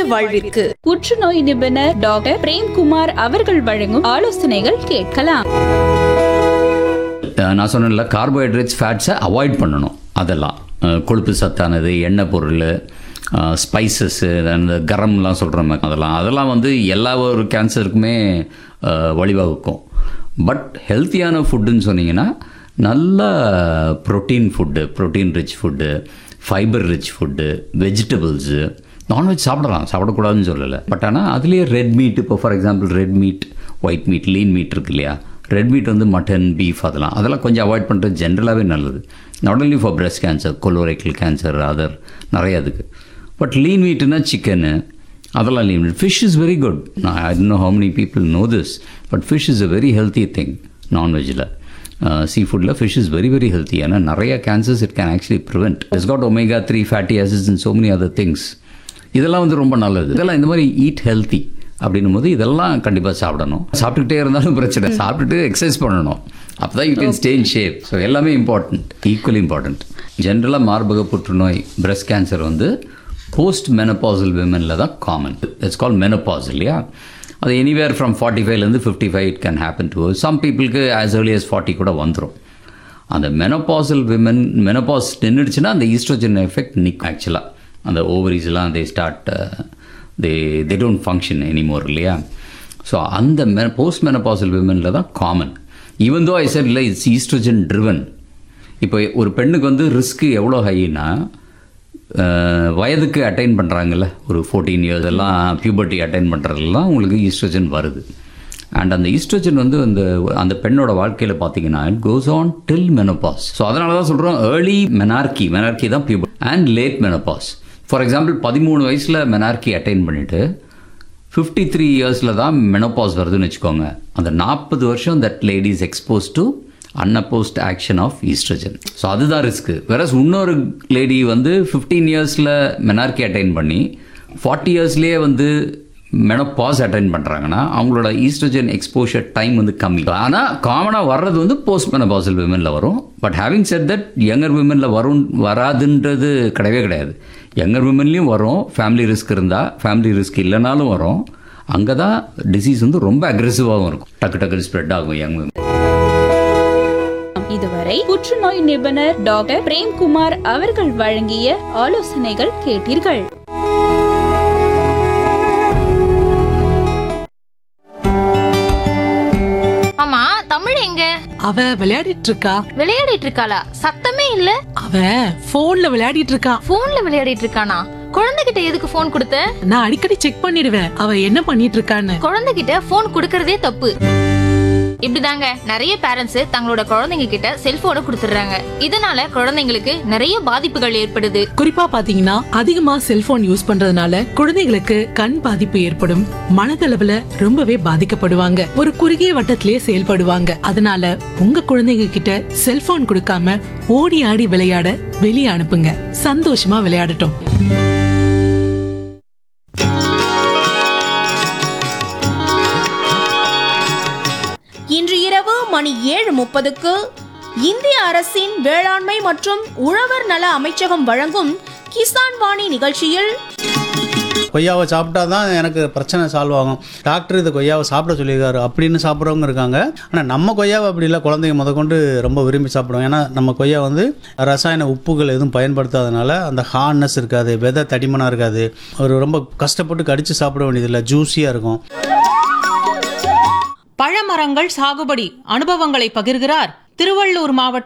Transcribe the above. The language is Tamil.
வாழ்விற்கு புற்றுநோய் நிபுணர் டாக்டர் பிரேம்குமார் அவர்கள் வழங்கும் ஆலோசனைகள் கேட்கலாம் அஹ் நான் சொன்னேன்ல கார்போஹைட்ரேட்ஸ் ஃபேட்ஸை அவாய்ட் பண்ணணும் அதெல்லாம் அஹ் கொழுப்பு சத்தானது எண்ணெய் பொருள் ஸ்பைசஸ்ஸு அந்த கரம்லாம் சொல்கிறோம் அதெல்லாம் அதெல்லாம் வந்து எல்லா ஒரு கேன்சருக்குமே அஹ், வழிவகுக்கும் பட் ஹெல்த்தியான ஃபுட்டுன்னு சொன்னீங்கன்னா நல்ல protein food protein rich food fibre rich food vegetables non veg சாப்பிடலாம் சாப்பிடக்கூடாதுன்னு சொல்லலை பட் ஆனால் அதுலேயே ரெட் மீட் இப்போ for example red meat white meat lean meat இருக்கு இல்லையா ரெட் மீட் வந்து மட்டன் பீஃப் அதெல்லாம் அதெல்லாம் கொஞ்சம் அவாய்ட் பண்ணுறது ஜென்ரலாகவே நல்லது not only for breast cancer colorectal cancer other நிறைய அதுக்கு பட் லீன் மீட்டுனா சிக்கனு அதெல்லாம் lean meat fish is very good I know how many people know this but fish is a very healthy thing நான்வெஜ்ஜில் சீ ஃபுட்டில் fish is very very healthy ஏன்னா நிறைய cancers it can actually prevent it's got omega three fatty acids and so many other things இதெல்லாம் வந்து ரொம்ப நல்லது இதெல்லாம் இந்த மாதிரி ஈட் ஹெல்த்தி அப்படின்னும் போது இதெல்லாம் கண்டிப்பாக சாப்பிடணும் சாப்பிட்டுக்கிட்டே இருந்தாலும் பிரச்சனை சாப்பிட்டுட்டு எக்ஸசைஸ் பண்ணணும் அப்போ தான் you can stay in shape so எல்லாமே இம்பார்ட்டண்ட் ஈக்குவலி இம்பார்ட்டண்ட் ஜென்ரலாக மார்பக புற்றுநோய் பிரஸ்ட் கேன்சர் வந்து போஸ்ட் மெனபாசல் விமனில் தான் காமன் இட்ஸ் கால் மெனபாஸ் இல்லையா அது எனிவேர் ஃப்ரம் ஃபார்ட்டி ஃபைவ்லேருந்து fifty five it can happen to some பீப்புளுக்கு ஆஸ் ஏர்லி as ஃபார்ட்டி கூட வந்துடும் அந்த மெனபாசல் விமன் மெனபாஸ் நின்றுடுச்சுன்னா அந்த ஈஸ்ட்ரோஜன் எஃபெக்ட் நிற்கும் ஆக்சுவலாக அந்த ஓவரிஸ்லாம் they start they they don't function anymore இல்லையா ஸோ அந்த மெ போஸ்ட் மெனபாசல் விமனில் தான் common even though I said இல்லை இட்ஸ் ஈஸ்ட்ரோஜன் ட்ரிவன் இப்போ ஒரு பெண்ணுக்கு வந்து ரிஸ்க் எவ்வளோ ஹைனா வயதுக்கு அட்டைன் பண்ணுறாங்கல்ல ஒரு ஃபோர்டீன் இயர்ஸ் எல்லாம் பியூபர்ட்டி அட்டைன் பண்ணுறதுலாம் உங்களுக்கு ஈஸ்ட்ரோஜன் வருது அண்ட் அந்த ஈஸ்ட்ரோஜன் வந்து அந்த அந்த பெண்ணோட வாழ்க்கையில் பார்த்தீங்கன்னா it goes on till menopause so அதனால தான் சொல்கிறோம் ஏர்லி மெனார்கி மெனார்கி தான் puberty and late menopause for example பதிமூணு வயசில் மெனார்கி அட்டைன் பண்ணிவிட்டு ஃபிஃப்டி த்ரீ இயர்ஸில் தான் மெனோபாஸ் வருதுன்னு வச்சுக்கோங்க அந்த நாற்பது வருஷம் that lady is expose to unopposed action of oestrogen so அதுதான் ரிஸ்க்கு வேற இன்னொரு லேடி வந்து ஃபிஃப்டீன் இயர்ஸில் மெனார்கி அட்டைன் பண்ணி ஃபார்ட்டி இயர்ஸ்லேயே வந்து மெனோபாஸ் அட்டைன் பண்ணுறாங்கன்னா அவங்களோட ஈஸ்ட்ரஜன் எக்ஸ்போஷர் டைம் வந்து கம்மி ஆனால் காமனாக வர்றது வந்து போஸ்ட் மெனபாசல் விமனில் வரும் but having said that younger விமனில் வரும் வராதுன்றது கிடையவே கிடையாது யங்கர் விமன்லேயும் வரும் ஃபேமிலி ரிஸ்க் இருந்தால் ஃபேமிலி ரிஸ்க் இல்லைனாலும் வரும் அங்கே தான் டிசீஸ் வந்து ரொம்ப அக்ரெசிவாகவும் இருக்கும் டக்கு டக்குன்னு ஸ்ப்ரெட் ஆகும் யங் விமன் இதுவரை புற்றுநோய் நிபுணர் டாக்டர் பிரேம்குமார் அவர்கள் வழங்கிய ஆலோசனைகள் கேட்டீர்கள் ஆமா தமிழ் எங்க அவ விளையாடிட்டு இருக்கா விளையாடிட்டு இருக்காளா சத்தமே இல்ல அவ போன்ல விளையாடிட்டு இருக்கா போன்ல விளையாடிட்டு இருக்கானா குழந்தைகிட்ட எதுக்கு போன் கொடுத்த நான் அடிக்கடி செக் பண்ணிடுவேன் அவ என்ன பண்ணிட்டு இருக்கான்னு குழந்தைகிட்ட போன் கொடுக்கறதே தப்பு இப்படிதாங்க நிறைய பேரண்ட்ஸ் தங்களோட குழந்தைங்க கிட்ட செல்போனை கொடுத்துடுறாங்க இதனால குழந்தைங்களுக்கு நிறைய பாதிப்புகள் ஏற்படுது குறிப்பா பாத்தீங்கன்னா அதிகமா செல்போன் யூஸ் பண்றதுனால குழந்தைங்களுக்கு கண் பாதிப்பு ஏற்படும் மனதளவுல ரொம்பவே பாதிக்கப்படுவாங்க ஒரு குறுகிய வட்டத்திலேயே செயல்படுவாங்க அதனால உங்க குழந்தைங்க கிட்ட செல்போன் கொடுக்காம ஓடி ஆடி விளையாட வெளியே அனுப்புங்க சந்தோஷமா விளையாடட்டும் இன்று இரவு மணி ஏழு முப்பதுக்கு இந்திய அரசின் வேளாண்மை மற்றும் உழவர் நல அமைச்சகம் வழங்கும் கிசான் வாணி நிகழ்ச்சியில் கொய்யாவை சாப்பிட்டா தான் எனக்கு பிரச்சனை சால்வ் ஆகும் டாக்டர் இது கொய்யாவை சாப்பிட சொல்லியிருக்காரு அப்படின்னு சாப்பிட்றவங்க இருக்காங்க ஆனால் நம்ம கொய்யாவை அப்படி இல்லை குழந்தைங்க முதற்கொண்டு ரொம்ப விரும்பி சாப்பிடுவோம் ஏன்னா நம்ம கொய்யா வந்து ரசாயன உப்புகள் எதுவும் பயன்படுத்தாதனால அந்த ஹார்ட்னஸ் இருக்காது விதை தடிமனாக இருக்காது ஒரு ரொம்ப கஷ்டப்பட்டு கடித்து சாப்பிட வேண்டியதில்லை ஜூஸியாக இருக்கும் பழமரங்கள் சாகுபடி அனுபவங்களை பகிர்கிறார் திருவள்ளூர் மாவட்டம்